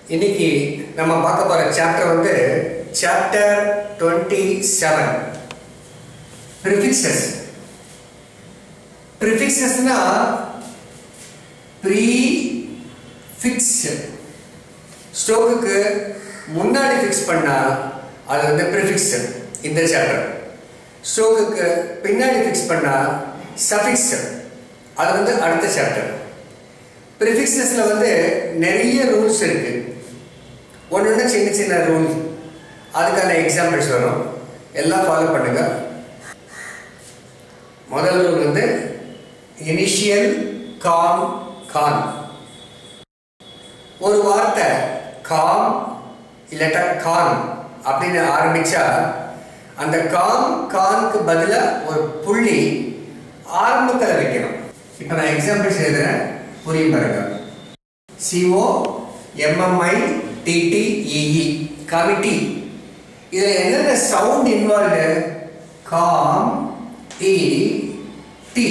இன்னைக்கு நம்ம பார்க்க போற சாப்டர் வந்து சாப்டர் டுவெண்ட்டி செவன் ப்ரிஃபிக்சஸ் ப்ரிஃபிக்சஸ்னா ப்ரீ ஃபிக்ஸ் ஸ்டோக்குக்கு முன்னாடி ஃபிக்ஸ் பண்ணா அது வந்து ப்ரிஃபிக்ஸ் இந்த சாப்டர் ஸ்டோக்குக்கு பின்னாடி ஃபிக்ஸ் பண்ணா சஃபிக்ஸ் அது வந்து அடுத்த சாப்டர் ப்ரிஃபிக்ஸஸ்ல வந்து நிறைய ரூல்ஸ் இருக்கு ஒன்று ஒன்று சின்ன சின்ன ரூல் அதுக்கான எக்ஸாம்பிள்ஸ் வரும் எல்லாம் ஃபாலோ பண்ணுங்க முதல் ரூல் வந்து இனிஷியல் காம் கான் ஒரு வார்த்தை காம் இல்லாட்டா கான் அப்படின்னு ஆரம்பிச்சா அந்த காம் கானுக்கு பதிலாக ஒரு புள்ளி ஆரம்பத்தில் வைக்கணும் இப்போ நான் எக்ஸாம்பிள்ஸ் எழுதுறேன் புரியும் பாருங்க சிஓ எம்எம்ஐ டிடிஇஇ கமிட்டி இதில் என்னென்ன sound involved com E T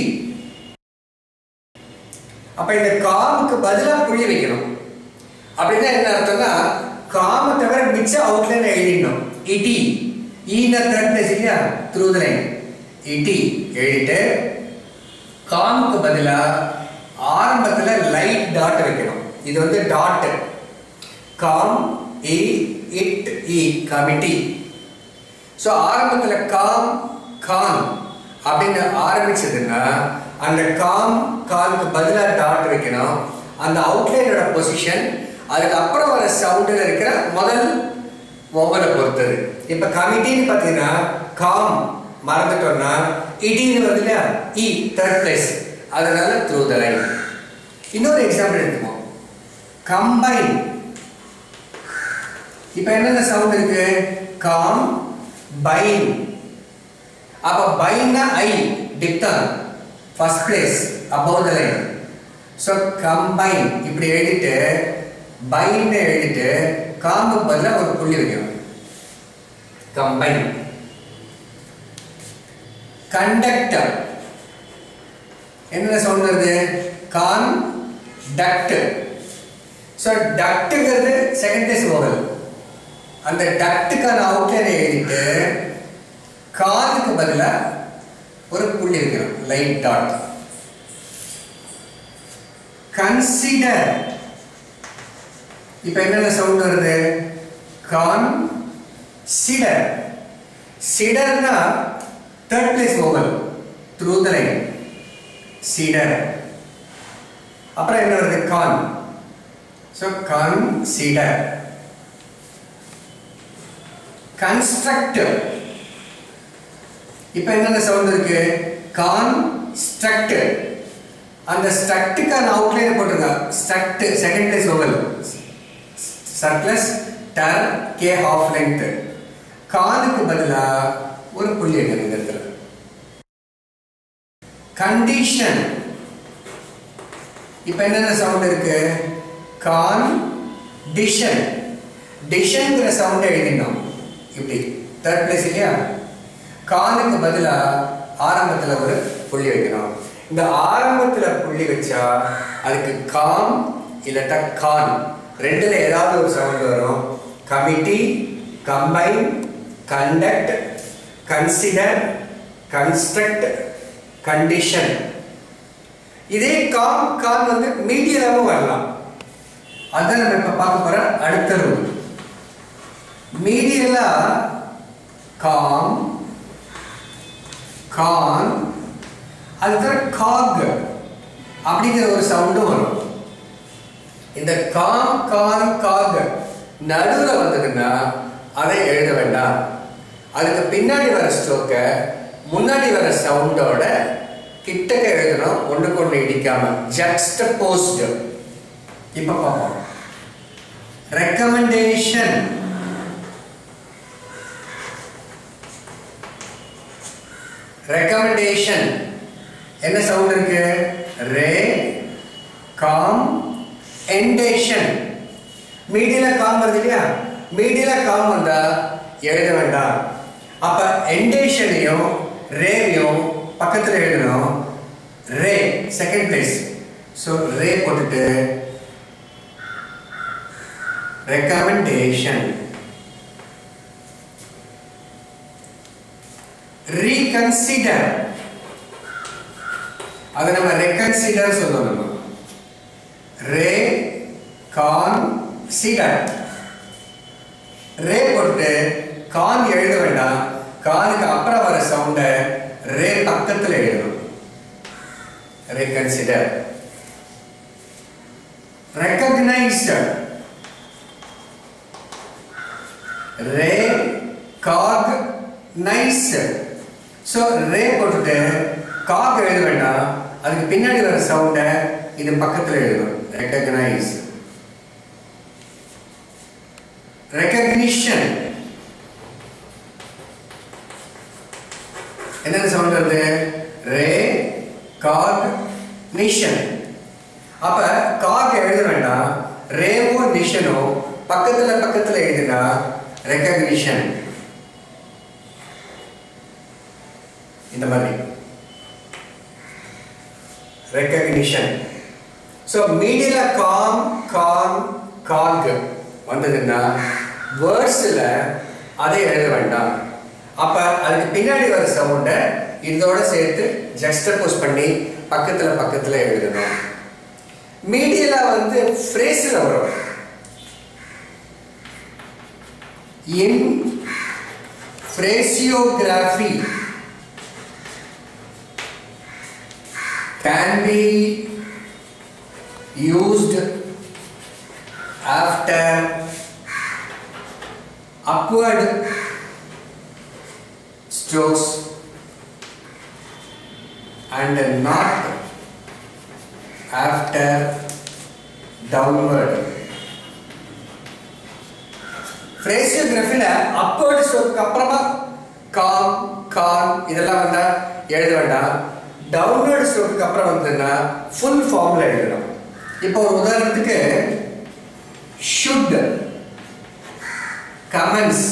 அப்ப இந்த காமுக்கு பதிலாக புள்ளி வைக்கணும் அப்படின்னா என்ன அர்த்தம்னா காம தவிர மிச்ச அவுட்லைன் எழுதிடணும் இடி ஈன தேர்ட் இல்லையா த்ரூ த லைன் இடி எழுதிட்டு காமுக்கு பதிலாக ஆரம்பத்தில் லைட் டாட் வைக்கணும் இது வந்து dot com E it E committee so ஆரம்பத்தில் காம் கான் அப்படின்னு ஆரம்பிச்சதுன்னா அந்த காம் காலுக்கு பதிலாக டாட் வைக்கணும் அந்த அவுட்லைனோட பொசிஷன் அதுக்கப்புறம் வர சவுண்டில் இருக்கிற முதல் ஒவ்வொரு பொறுத்தது இப்போ கமிட்டின்னு பார்த்தீங்கன்னா காம் மறந்துட்டோம்னா இடின்னு வருது இல்லையா இ தேர்ட் பிளேஸ் அதனால த்ரூ த லைன் இன்னொரு எக்ஸாம்பிள் எடுத்துப்போம் கம்பைன் இப்போ என்னென்ன சவுண்ட் இருக்கு காம் பைன் அப்ப பைன்னா ஐ டிப்தான் first place above the line so combine இப்படி எழுதிட்டு பைன்னு எழுதிட்டு காம்புக்கு பதிலாக ஒரு புள்ளி வைக்கணும் கம்பைன் கண்டக்டர் என்ன சவுண்ட் வருது கான் டக்ட் ஸோ டக்ட்டுங்கிறது செகண்ட் பிளேஸ் ஓவல் அந்த டக்ட்டுக்கான அவுட்லைனை எழுதிட்டு காலுக்கு பதிலாக ஒரு புள்ளி வைக்கிறோம் லைட் டாட் கன்சிடர் இப்போ என்னென்ன சவுண்ட் வருது கான் சிடர் சிடர்னா third place oval through the line sider அப்புறம் என்ன வருது கான் ஸோ கன்சிடர் கன்ஸ்ட்ரக்டிவ் இப்போ என்னென்ன சவுண்ட் இருக்கு கான் ஸ்ட்ரக்ட் அந்த ஸ்ட்ரக்டுக்கான அவுட்லைன் போட்டுருங்க struct second place oval surplus ter K half length கானுக்கு பதிலாக ஒரு புள்ளி எடுக்கணும் இந்த இடத்துல கண்டிஷன் இப்போ என்னென்ன சவுண்ட் இருக்கு கான் டிஷன் டிஷன்ங்கிற சவுண்ட் எழுதினோம் இப்படி தேர்ட் பிளேஸ் இல்லையா கானுக்கு பதிலாக ஆரம்பத்தில் ஒரு புள்ளி வைக்கணும் இந்த ஆரம்பத்தில் புள்ளி வச்சா அதுக்கு காம் இல்லாட்டா கான் ரெண்டுல ஏதாவது ஒரு சவுண்ட் வரும் committee combine conduct consider construct condition இதே காம் கான் வந்து மீடியலாகவும் வரலாம் அதான் நம்ம இப்போ பார்க்க போற அடுத்த ரூல் மீடியலா காம் கான் அதுக்கப்புறம் காக் அப்படிங்கிற ஒரு சவுண்டும் வரும் இந்த காம் கான் காக் நடுவில் வந்ததுன்னா அதை எழுத வேண்டாம் அதுக்கு பின்னாடி வர ஸ்ட்ரோக்கை முன்னாடி வர சவுண்டோட கிட்டக்க எழுதணும் ஒன்றுக்கு ஒன்று இடிக்காம ஜஸ்ட் போஸ்ட் இப்போ பார்ப்போம் ரெக்கமெண்டேஷன் ரெக்கமெண்டேஷன் என்ன சவுண்ட் இருக்கு ரே காம் எண்டேஷன் மீடியில காம் வருது இல்லையா மீடியில காம் வந்தா எழுத வேண்டாம் அப்ப எண்டேஷனையும் ரேவையும் பக்கத்தில் எழுதணும் re second place so re போட்டுட்டு recommendation reconsider அதை நம்ம reconsider சொல்லுவோம் நம்ம ரே கான் சிடர் ரே போட்டு கான் எழுத வேண்டாம் கானுக்கு அப்புறம் வர சவுண்டை ரே பக்கத்தில் எழுதணும் reconsider recognized re cog nise so re போட்டுட்டு காக் எழுத வேண்டாம் அதுக்கு பின்னாடி வர சவுண்டை இது பக்கத்தில் எழுதணும் ரெக்கக்னைஸ் ரெக்கக்னிஷன் என்னென்ன சவுண்ட் வருது ரே காக் நிஷன் அப்ப காக் எழுத வேண்டாம் ரேவோ நிஷனோ பக்கத்துல பக்கத்துல எழுதினா ரெக்கக்னிஷன் இந்த மாதிரி ரெக்கக்னிஷன் ஸோ மீடியில காம் காம் காக் வந்ததுன்னா வேர்ட்ஸில் அதை எழுத வேண்டாம் அப்போ அதுக்கு பின்னாடி வர சவுண்டை இதோட சேர்த்து ஜஸ்டபோஸ் பண்ணி பக்கத்தில் பக்கத்தில் எழுதணும் மீடியலா வந்து ஃப்ரேஸில் வரும் in phrasiography can be used after upward strokes and not after downward ஃப்ரேசியோகிராஃபியில் அப்போர்டு ஸ்ட்ரோக்கு அப்புறமா காம் கான் இதெல்லாம் வந்தா எழுத வேண்டாம் டவுன்வர்டு ஸ்ட்ரோக்கு அப்புறம் வந்ததுன்னா ஃபுல் ஃபார்மில் எழுதணும் இப்போ ஒரு உதாரணத்துக்கு ஷுட் கமெண்ட்ஸ்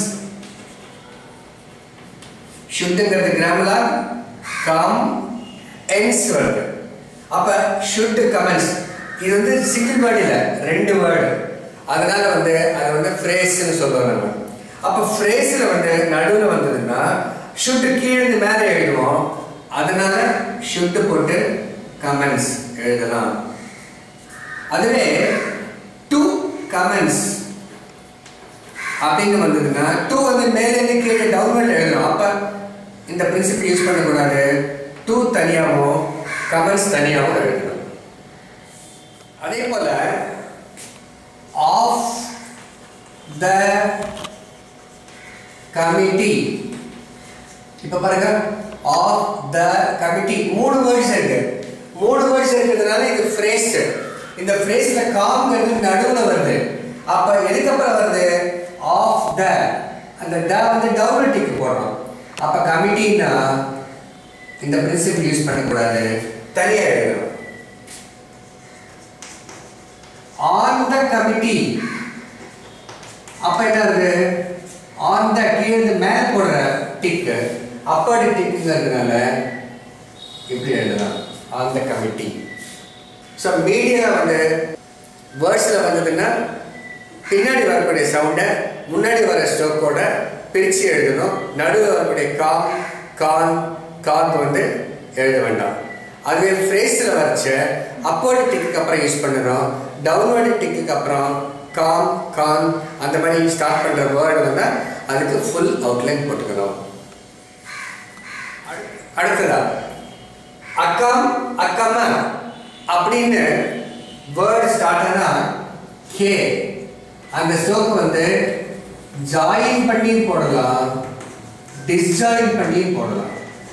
ஷுட்டுங்கிறது கிராமலா கம் என்ஸ் வருது அப்ப ஷுட் கமெண்ட்ஸ் இது வந்து சிங்கிள் வேர்டு இல்லை ரெண்டு வேர்டு அதனால வந்து அது வந்து ஃப்ரேஸ்னு சொல்லுவோம் நம்ம அப்ப ஃப்ரேஸ்ல வந்து நடுவில் வந்ததுன்னா ஷுட் கீழே மேலே எழுதுவோம் அதனால ஷுட் போட்டு கமெண்ட்ஸ் எழுதலாம் அதுவே டு கமெண்ட்ஸ் அப்படின்னு வந்ததுன்னா டூ வந்து மேலே கீழே டவுன்வர்ட் எழுதணும் அப்ப இந்த பிரின்சிபல் யூஸ் பண்ணக்கூடாது டூ தனியாகவும் கமெண்ட்ஸ் தனியாகவும் எழுதணும் அதே போல ஆஃப் த கமிட்டி இப்ப பாருங்க ஆஃப் த கமிட்டி மூணு வேர்ட்ஸ் இருக்கு மூணு வேர்ட்ஸ் இருக்கிறதுனால இது ஃப்ரேஸ் இந்த ஃப்ரேஸ்ல காம்ங்கிறது நடுவுல வருது அப்ப எதுக்கு அப்புறம் வருது ஆஃப் த அந்த த வந்து டபுள் டிக் போடுறோம் அப்ப கமிட்டின்னா இந்த பிரின்சிபல் யூஸ் பண்ணக்கூடாது தனியா எழுதணும் ஆன் த கமிட்டி அப்ப என்ன வருது ஆன் த கீழே மேல போடுற டிக் அப்படி டிக்குங்கிறதுனால இப்படி எழுதலாம் on the committee so media வந்து வேர்ட்ஸில் வந்ததுன்னா பின்னாடி வரக்கூடிய சவுண்டை முன்னாடி வர ஸ்ட்ரோக்கோட பிரித்து எழுதணும் நடுவில் வரக்கூடிய காம் கான் காக் வந்து எழுத வேண்டாம் அதுவே ஃப்ரேஸில் வரைச்ச அப்போர்டு டிக்கு அப்புறம் யூஸ் பண்ணணும் டவுன்வர்டு டிக்கு அப்புறம் காம் கான் அந்த மாதிரி ஸ்டார்ட் பண்ணுற வேர்டு வந்தால் அதுக்கு ஃபுல் அவுட்லைன் போட்டுக்கணும் அடுத்ததா அக்கம் அக்கம அப்படின்னு வேர்டு ஸ்டார்ட் ஆனா கே அந்த ஸ்ட்ரோக் வந்து ஜாயின் பண்ணி போடலாம் டிஸ்ஜாயின் பண்ணி போடலாம்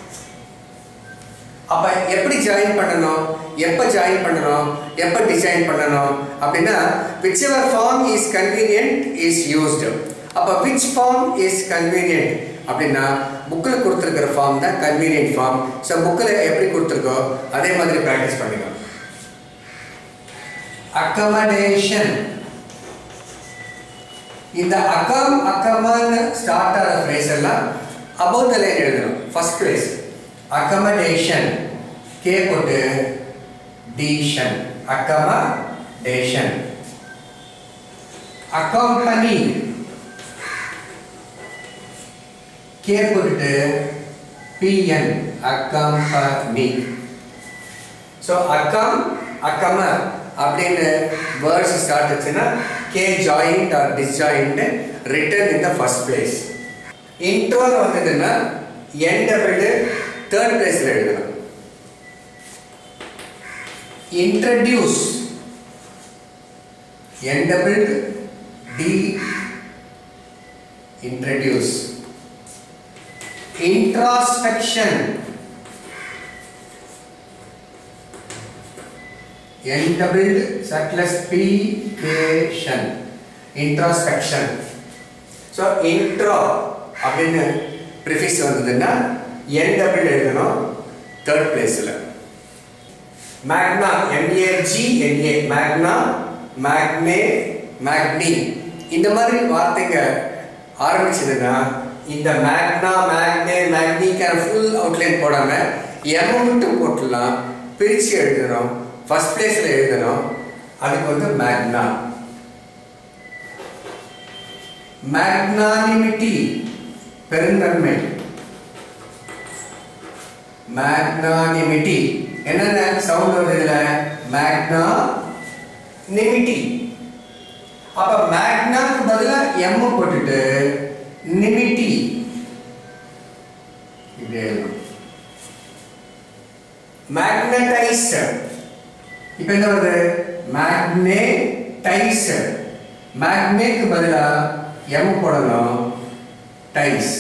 அப்ப எப்படி ஜாயின் பண்ணணும் எப்ப ஜாயின் பண்ணணும் எப்ப டிசைன் பண்ணணும் அப்படின்னா whichever form is convenient is used அப்ப விச் ஃபார்ம் இஸ் கன்வீனியன்ட் அப்படின்னா புக்கில் கொடுத்துருக்கிற ஃபார்ம் தான் கன்வீனியன்ட் ஃபார்ம் ஸோ புக்கில் எப்படி கொடுத்துருக்கோ அதே மாதிரி ப்ராக்டிஸ் பண்ணிக்கணும் அக்கமடேஷன் இந்த அகம் அக்கமன் ஸ்டார்ட் ஆகிற ஃப்ரேஸ் எல்லாம் அபவுட் த லைன் எழுதணும் ஃபர்ஸ்ட் ஃப்ரேஸ் அக்கமடேஷன் கே போட்டு டீஷன் அக்கமடேஷன் அக்காம்பனி கே போட்டுட்டு PN accompany so accom accoma அப்படின்னு வேர்ட்ஸ் ஸ்டார்ட் ஆச்சுன்னா K joint or disjoint return in the first place இன்ட்ரோல வந்ததுன்னா N double third பிளேஸ்ல எழுதணும் introduce N double T introduce introspection n doubled circlus p creation introspection so intro அப்படின்னு prefix வந்ததுன்னா n doubled எழுதணும் third placeல magna m a g n a magna magne magni இந்த மாதிரி வார்த்தைங்க ஆரம்பிச்சதுன்னா இந்த மேக்னா மேக்னே மேக்னிக்கான ஃபுல் அவுட்லைன் போடாம எம் மட்டும் போட்டுடலாம் பிரிச்சு எழுதுறோம் ஃபர்ஸ்ட் பிளேஸ்ல எழுதுறோம் அதுக்கு வந்து மேக்னா மேக்னானிமிட்டி பெருந்தன்மை மேக்னானிமிட்டி என்னென்ன சவுண்ட் வருது இதுல மேக்னா நிமிட்டி அப்ப மேக்னாக்கு பதிலா எம் போட்டுட்டு நிமிட்டி இப்படி எழுதணும் மேக்னடைஸ்டர் இப்போ என்ன வருது மேக்னேடைஸ்டர் மேக்னேக்கு பதிலா எம் போடணும் டைஸ்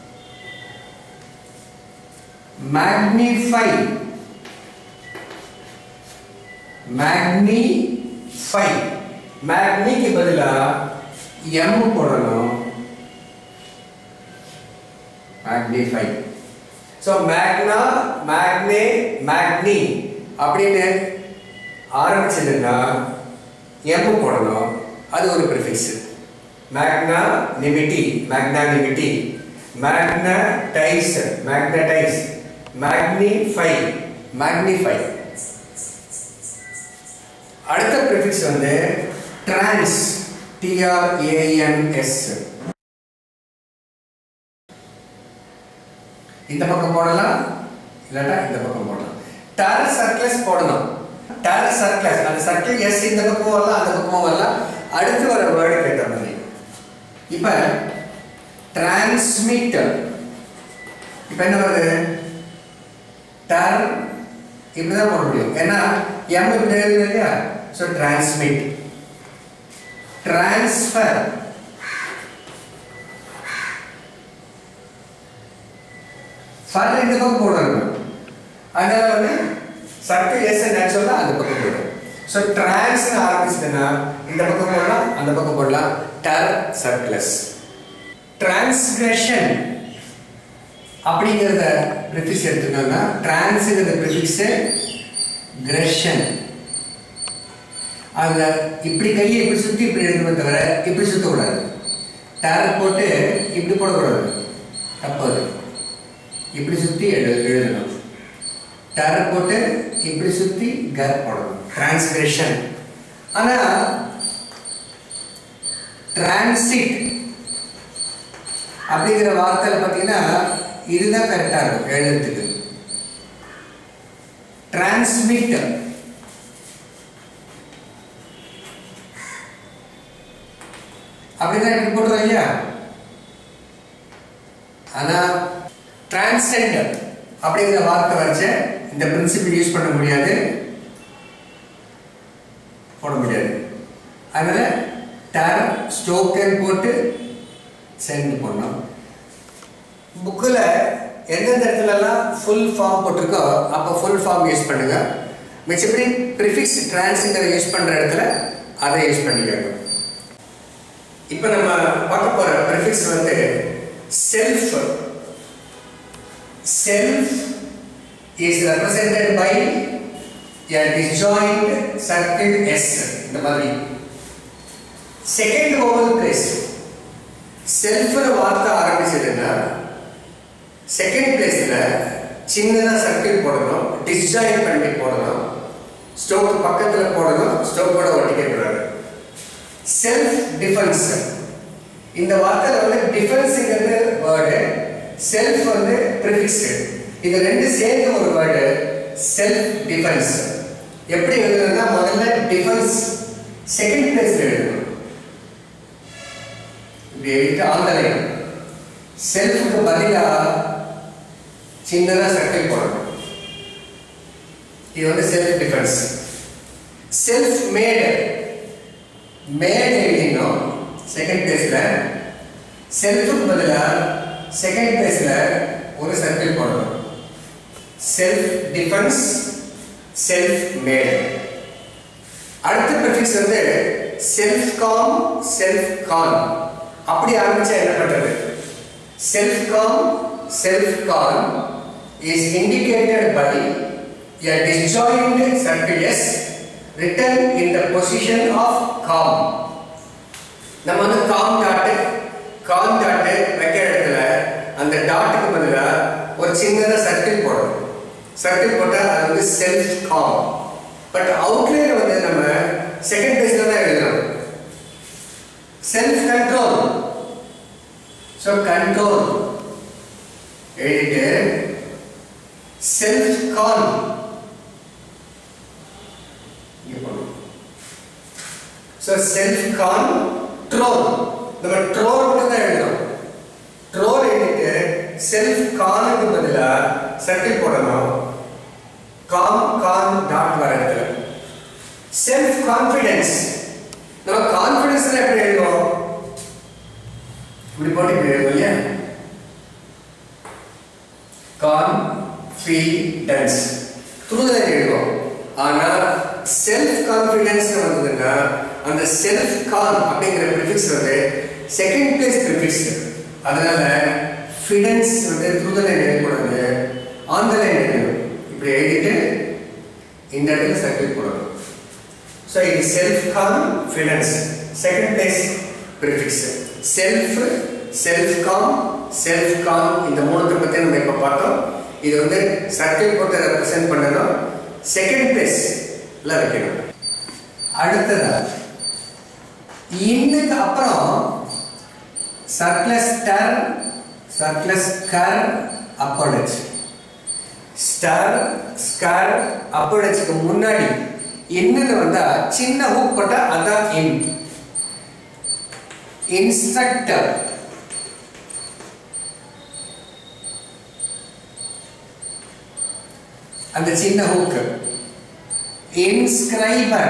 மேக்னிஃபை மேக்னிஃபை மேக்னிக்கு பதிலா எம் போடணும் மேக்னிஃபை ஸோ மேக்னா மேக்னே மேக்னி அப்படின்னு ஆரம்பிச்சதுன்னா எம் போடணும் அது ஒரு prefix magna nimity magnanimity magnetise magnetise magnify magnify அடுத்த ப்ரிஃபிக்ஸ் வந்து டிரான்ஸ் டிஆர்ஏஎன்எஸ் இந்த பக்கம் போடலாம் இல்லாட்டா இந்த பக்கம் போடலாம் டர் சர்க்கிள்ஸ் போடணும் டர் சர்க்கிள்ஸ் அந்த சர்க்கிள் எஸ் இந்த பக்கம் வரலாம் அந்த பக்கம் வரலாம் அடுத்து வர வேர்டு கேட்ட மாதிரி இப்ப டிரான்ஸ்மிட் இப்ப என்ன வருது டர் இப்படிதான் போட முடியும் ஏன்னா எம் இப்படி எழுதுது இல்லையா ஸோ டிரான்ஸ்மிட் டிரான்ஸ்ஃபர் ஃபர் இந்த பக்கம் போடணும் அதனால வந்து சர்க்கிள் எஸ் நேச்சுரலாக அந்த பக்கம் போடும் ஸோ டிரான்ஸ் ஆரம்பிச்சதுன்னா இந்த பக்கம் போடலாம் அந்த பக்கம் போடலாம் டர் சர்க்கிளஸ் டிரான்ஸ்கிரஷன் அப்படிங்கிறத ப்ரிஃபிக்ஸ் எடுத்துக்கோங்க டிரான்ஸுங்கிறத ப்ரிஃபிக்ஸ் கிரஷன் அதில் இப்படி கையை இப்படி சுற்றி இப்படி எழுதணுமே தவிர இப்படி சுற்றக்கூடாது டேர் போட்டு இப்படி போடக்கூடாது தப்பு அது இப்படி சுற்றி எழு எழுதணும் டேர் போட்டு இப்படி சுற்றி கர் போடணும் டிரான்ஸ்கிரஷன் ஆனால் டிரான்சிட் அப்படிங்கிற வார்த்தையில் பார்த்தீங்கன்னா இதுதான் கரெக்டாக இருக்கும் எழுதுறதுக்கு டிரான்ஸ்மிட் அப்படிதான் இப்படி போட்டுறோம் இல்லையா ஆனா டிரான்சென்ட் அப்படிங்கிற வார்த்தை வச்சு இந்த பிரின்சிபிள் யூஸ் பண்ண முடியாது போட முடியாது அதனால டர் ஸ்டோக்கன் போட்டு சென்ட் பண்ணோம் புக்கில் எந்தெந்த இடத்துலலாம் ஃபுல் ஃபார்ம் போட்டிருக்கோ அப்போ ஃபுல் ஃபார்ம் யூஸ் பண்ணுங்க மிச்சப்படி ப்ரிஃபிக்ஸ் டிரான்ஸுங்கிற யூஸ் பண்ணுற இடத்துல அதை யூஸ் பண்ணிக்கோங்க இப்போ நம்ம பார்க்க போகிற ப்ரிஃபிக்ஸ் வந்து self self is represented by a disjoint circle S இந்த மாதிரி செகண்ட் ஓவல் பிளேஸ் செல்ஃப்னு வார்த்தை ஆரம்பிச்சதுன்னா செகண்ட் பிளேஸ்ல சின்னதா சர்க்கிள் போடணும் டிஸ்ஜாயின் பண்ணி போடணும் ஸ்டோக் பக்கத்துல போடணும் ஸ்டோக்கோட ஒட்டிக்கிறாரு செல்ஃப் டிஃபென்ஸ் இந்த வார்த்தையில வந்து டிஃபென்ஸ்ங்கிறது வேர்டு செல்ஃப் வந்து ப்ரிஃபிக்ஸ் இது ரெண்டு சேர்ந்து ஒரு வேர்டு செல்ஃப் டிஃபென்ஸ் எப்படி எழுதுறதுன்னா முதல்ல டிஃபென்ஸ் செகண்ட் பிளேஸ்ல எழுதணும் இப்படி எழுதிட்டு ஆந்தலைன் செல்ஃபுக்கு பதிலா சின்னதா சர்க்கிள் போடணும் இது வந்து self defence self made made எழுதினோம் செகண்ட் பேஸ்ல செல்ஃபுக்கு பதிலா செகண்ட் பேஸ்ல ஒரு சர்க்கிள் போடணும் செல்ஃப் டிஃபென்ஸ் செல்ஃப் மேட் அடுத்த ப்ரிஃபிக்ஸ் வந்து செல்ஃப் காம் செல்ஃப் கான் அப்படி ஆரம்பிச்சா என்ன பண்றது self com self con is indicated by a disjoint circle S written in the position of calm நம்ம வந்து காம் டாட் காம் டாட் வைக்கிற இடத்துல அந்த டாட்டுக்கு பதிலா ஒரு சின்னதா சர்க்கிள் போடணும் சர்க்கிள் போட்டா அது வந்து செல்ஃப் காம் பட் அவுட்லைன் வந்து நம்ம செகண்ட் பேஜ்ல தான் எழுதணும் செல்ஃப் கண்ட்ரோல் ஸோ கண்ட்ரோல் எழுதிட்டு self con so self con trol நம்ம ட்ரோல் மட்டும் தான் எழுதணும் ட்ரோல் எழுதிட்டு செல்ஃப் கானுக்கு பதிலாக சர்க்கிள் போடணும் காம் கான் டாட் வர இடத்துல செல்ஃப் கான்ஃபிடன்ஸ் நம்ம கான்ஃபிடன்ஸ் எப்படி எழுதுவோம் இப்படி போட்டு இப்படி எழுதுவோம் இல்லையா கான்ஃபிடன்ஸ் துருதல் எழுதுவோம் ஆனா செல்ஃப் கான்ஃபிடன்ஸ் வந்ததுன்னா அந்த செல்ஃப் கான் அப்படிங்கிற ப்ரிஃபிக்ஸ் வந்து செகண்ட் பிளேஸ் ப்ரிஃபிக்ஸ் அதனால ஃபிடன்ஸ் வந்து துருதலை எழுதக்கூடாது ஆந்தலை எழுதணும் இப்படி எழுதிட்டு இந்த இடத்துல சர்க்கிள் போடணும் ஸோ இது self confidence second place prefix self self com self com இந்த மூணுத்தை பற்றி நம்ம இப்போ பார்த்தோம் இது வந்து சர்க்கிள் போட்டு ரெப்ரசென்ட் பண்ணணும் செகண்ட் பிளேஸ்ல வைக்கணும் அடுத்ததா இன்னுக்கு அப்புறம் சர்க்ளஸ் டர் சர்க்ளஸ் கர் அப்போடச் ஸ்டர் ஸ்கர் அப்போடச்சுக்கு முன்னாடி இன்னுன்னு வந்தா சின்ன ஹூக் போட்டா அதான் இன் இன்ஸ்ட்ரக்டர் அந்த சின்ன ஹூக் இன்ஸ்கிரைபர்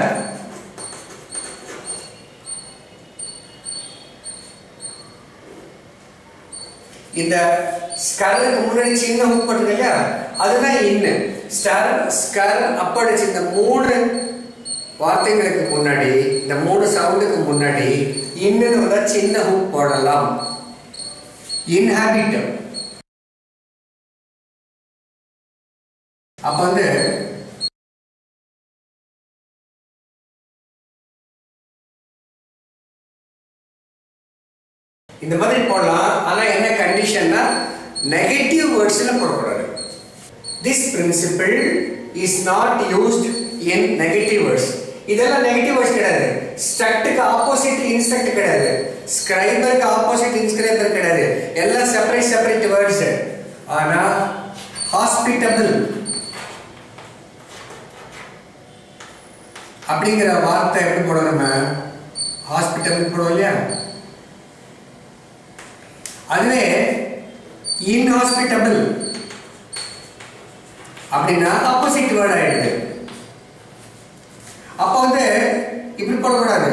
இந்த ஸ்கருக்கு முன்னாடி சின்ன ஹூக் போட்டிருக்கு இல்லையா அதுதான் இன்னு ஸ்டர் ஸ்கர் அப்படிச்சு இந்த மூணு வார்த்தைகளுக்கு முன்னாடி இந்த மூணு சவுண்டுக்கு முன்னாடி இன்னுன்னு வந்தா சின்ன ஹூக் போடலாம் இன்ஹாபிட் அப்ப வந்து இந்த மாதிரி போடலாம் ஆனா என்ன கண்டிஷன்னா நெகட்டிவ் வேர்ட்ஸ்ல போடக்கூடாது this principle is not used in negative words இதெல்லாம் நெகட்டிவ் வேர்ட்ஸ் கிடையாது ஸ்ட்ரக்ட்டுக்கு ஆப்போசிட் இன்ஸ்ட்ரக்ட் கிடையாது ஸ்கிரைபருக்கு ஆப்போசிட் இன்ஸ்கிரைபர் கிடையாது எல்லாம் செப்பரேட் செப்பரேட் வேர்ட்ஸ் ஆனா ஹாஸ்பிட்டபிள் அப்படிங்கிற வார்த்தை எப்படி போடுவோம் நம்ம ஹாஸ்பிட்டல் போடுவோம் இல்லையா அதுவே இன்ஹாஸ்பிட்டபிள் அப்படின்னா ஆப்போசிட் வேர்ட் ஆயிடுது அப்போ வந்து இப்படி போடக்கூடாது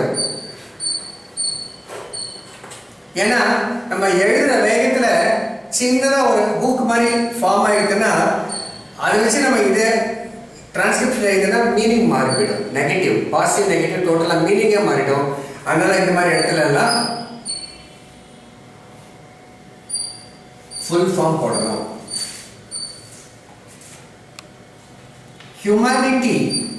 ஏன்னா நம்ம எழுதுற வேகத்துல சின்னதா ஒரு புக் மாதிரி ஃபார்ம் ஆயிடுதுன்னா அதை வச்சு நம்ம இதை டிரான்ஸ்கிரிப்ஷன் எழுதுனா மீனிங் மாறி போயிடும் நெகட்டிவ் பாசிட்டிவ் நெகட்டிவ் டோட்டலாக மீனிங்கே மாறிடும் அதனால இந்த மாதிரி இடத்துல எல்லாம் ஃபுல் ஃபார்ம் போடணும் humanity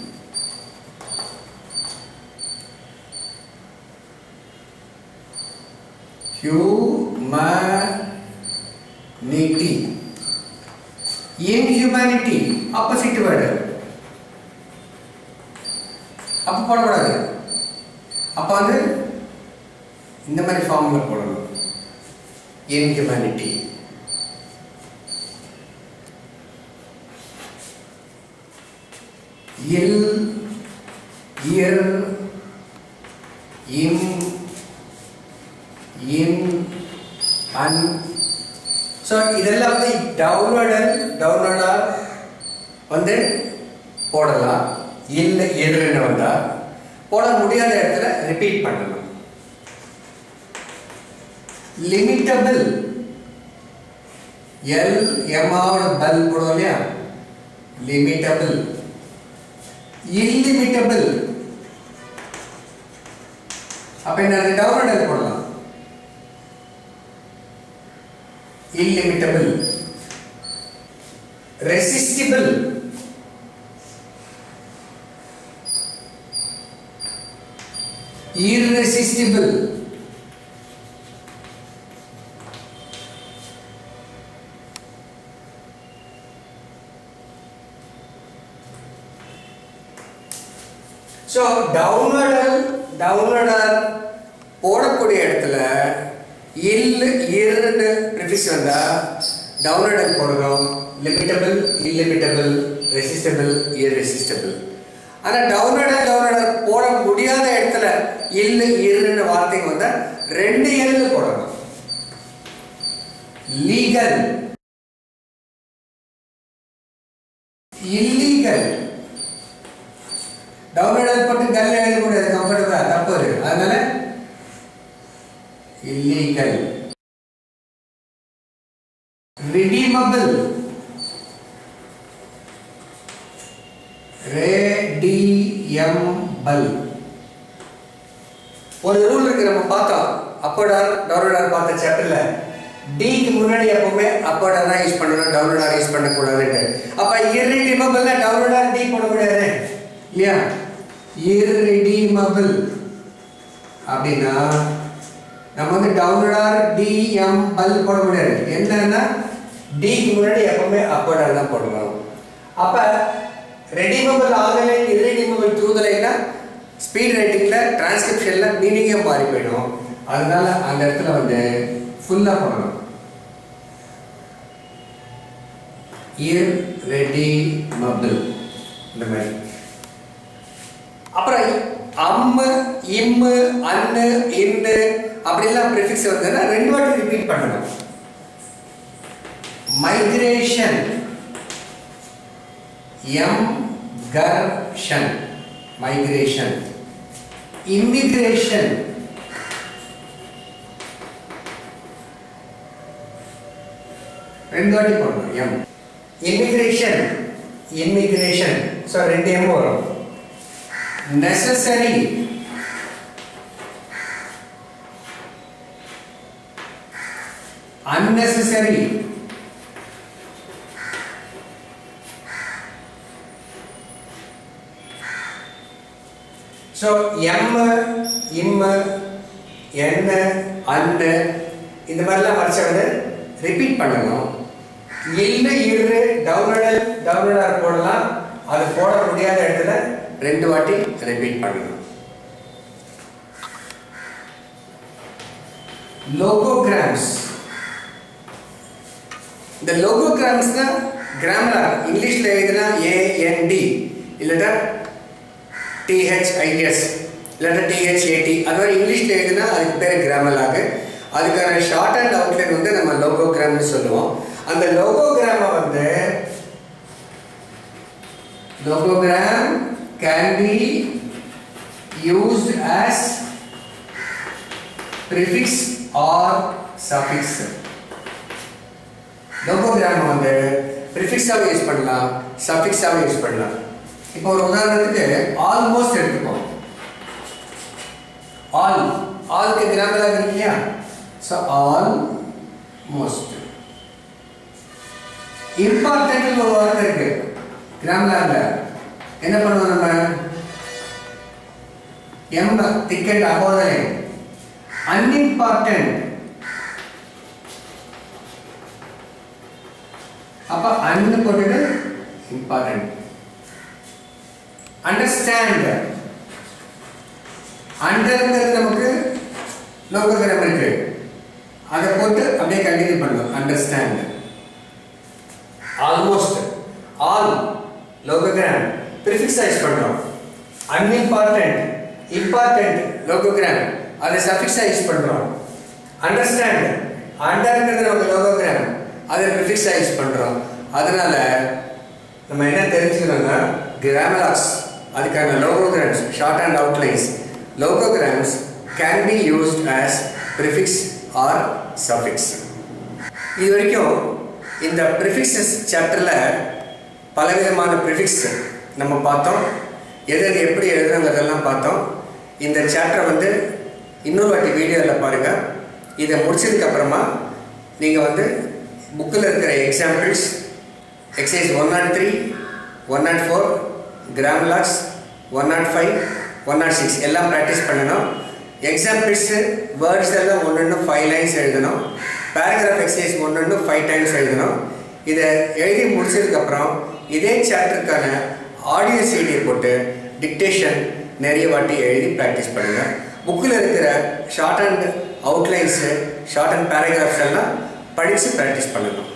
humanity inhumanity opposite word அப்போ போடக்கூடாது அப்போ வந்து இந்த மாதிரி ஃபார்ம்ல போடணும் இன்ஹியூமனிட்டி இல் இர் இம் இன் அன் ஸோ இதெல்லாம் வந்து டவுன்லோடர் டவுன்லோடர் வந்து போடலாம் இல்லை எதிர்னு வந்தா போட முடியாத இடத்துல ரிப்பீட் பண்ணணும் லிமிட்டபிள் எல் எம்மாவோட பல் போடுவோம் இல்லையா லிமிட்டபிள் இல்லிமிட்டபிள் அப்ப என்ன டவுன்லோடர் போடலாம் illimitable resistible irresistible so downloader downloader போடக்கூடிய இடத்துல இல் இருந்து ப்ரிஃபிக்ஸ் வந்தா டவுன்லோடர் போடணும் லிமிட்டபிள் இல்லிமிட்டபிள் ரெசிஸ்டபிள் இர்ரெசிஸ்டபிள் ஆனால் டவுன்லோடர் டவுன்லோடர் போட முடியாத இடத்துல இல்லு இருன்னு வார்த்தைக்கு வந்தா ரெண்டு எல்லு போடணும் லீகல் இல்லீகல் டவுன்லோடர் போட்டு கல் எழுத முடியாது கம்ஃபர்டபுளா தப்பு இருக்கு அதனால illegal redeemable redeemable ஒரு ரூல் இருக்கு நம்ம பார்த்தோம் அப்போடார் டவுன்லோடார் பார்த்த சாப்டர்ல டிக்கு முன்னாடி எப்பவுமே அப்போடார் தான் யூஸ் பண்ணணும் டவுன்லோடார் யூஸ் பண்ணக்கூடாதுன்ட்டு அப்ப irredeemable டவுன்லோடார் டி போட முடியாது இல்லையா irredeemable அப்படின்னா நம்ம வந்து டவுன்லோடார் டிஎம் பல் போட முடியாது என்னன்னா டிக்கு முன்னாடி எப்பவுமே அப்போடார் தான் போடுவோம் அப்ப ரெடிமபிள் ஆகலை இரெடிமபிள் ட்ரூதலைனா ஸ்பீட் ரைட்டிங்ல டிரான்ஸ்கிரிப்ஷன்ல மீனிங்கே மாறி போயிடும் அதனால அந்த இடத்துல வந்து ஃபுல்லா போடணும் irredeemable இந்த மாதிரி அப்புறம் அம்மு இம்மு அன்னு இன்னு அப்படிலாம் ப்ரிஃபிக்ஸ் வந்ததுன்னா ரெண்டு வாட்டி ரிப்பீட் பண்ணணும் மைக்ரேஷன் எம் கர்ஷன் மைக்ரேஷன் இமிகிரேஷன் ரெண்டு வாட்டி போடணும் எம் இமிகிரேஷன் இமிகிரேஷன் ஸோ ரெண்டு எம் வரும் necessary unnecessary ஸோ எம் இம் என்ன அன்னு இந்த மாதிரிலாம் வரிசை வந்து ரிப்பீட் பண்ணணும் இல்லை இரு டவுன்லோடர் டவுன்லோடர் போடலாம் அது போட முடியாத இடத்துல ரெண்டு வாட்டி ரிப்பீட் பண்ணணும் லோகோகிராம்ஸ் இந்த லோகோகிராம்ஸ் தான் கிராமர் இங்கிலீஷ்ல எழுதினா ஏஎன்டி இல்லட்டா டிஹெச்ஐஎஸ் இல்லட்டா டிஹெச்ஏடி அது மாதிரி இங்கிலீஷ்ல எழுதினா அதுக்கு பேர் கிராமலாக அதுக்கான ஷார்ட் அண்ட் அவுட்லைன் வந்து நம்ம லோகோகிராம்னு சொல்லுவோம் அந்த லோகோகிராமை வந்து logogram can be used as prefix or suffix logogram வந்து ப்ரிஃபிக்ஸாக யூஸ் பண்ணலாம் சஃபிக்ஸாக யூஸ் பண்ணலாம் இப்போ ஒரு உதாரணத்துக்கு ஆல்மோஸ்ட் எடுத்துப்போம் ஆல் ஆல்க்கு கிராமலாக இருக்கு இல்லையா ஸோ ஆல் மோஸ்ட் இம்பார்ட்டன்ட் ஒரு வார்த்தை இருக்கு கிராமலாக என்ன பண்ணுவோம் நம்ம எம் டிக்கெட் அபோதலை அன்இம்பார்ட்டன்ட் அப்ப அன்னு போட்டுட்டு இம்பார்ட்டன்ட் அண்டர்ஸ்டாண்ட் அண்டர்ங்கிறது நமக்கு லோகோகிராம் இருக்கு அதை போட்டு அப்படியே கண்டினியூ பண்ணணும் அண்டர்ஸ்டாண்ட் ஆல்மோஸ்ட் ஆல் லோகோகிராம் ப்ரிஃபிக்ஸைஸ் பண்ணுறோம் அன்இம்பார்ட்டன்ட் இம்பார்ட்டன்ட் லோகோகிராம் அதை சஃபிக்ஸாக யூஸ் பண்ணுறோம் அண்டர்ஸ்டாண்ட் அண்டர்ங்கிறது ஒரு லோகோகிராம் அதை ப்ரிஃபிக்ஸாக யூஸ் பண்ணுறோம் அதனால நம்ம என்ன தெரிஞ்சுக்கணும்னா கிராமலாக்ஸ் அதுக்கான logograms short and outlines logograms can be used as prefix or suffix இது வரைக்கும் இந்த ப்ரிஃபிக்ஸஸ் சாப்டரில் பலவிதமான ப்ரிஃபிக்ஸ் நம்ம பார்த்தோம் எது எது எப்படி எழுதுறோங்கிறதெல்லாம் பார்த்தோம் இந்த சாப்டரை வந்து இன்னொரு வாட்டி வீடியோவில் பாருங்கள் இதை முடிச்சதுக்கப்புறமா நீங்கள் வந்து புக்கில் இருக்கிற examples exercise one nought three one nought four grammalogues one nought five one nought six எல்லாம் ப்ராக்டிஸ் பண்ணணும் எக்ஸாம்பிள்ஸு வேர்ட்ஸ் எல்லாம் ஒன்று ஒன்று ஃபைவ் லைன்ஸ் எழுதணும் பேராகிராஃப் எக்ஸசைஸ் ஒன்று ஒன்று ஃபைவ் டைம்ஸ் எழுதணும் இதை எழுதி முடிச்சதுக்கப்புறம் இதே சாப்டருக்கான ஆடியோ சீடியை போட்டு டிக்டேஷன் நிறைய வாட்டி எழுதி ப்ராக்டிஸ் பண்ணுங்கள் புக்கில் இருக்கிற short and outlines short and paragraphs எல்லாம் படித்து ப்ராக்டிஸ் பண்ணணும்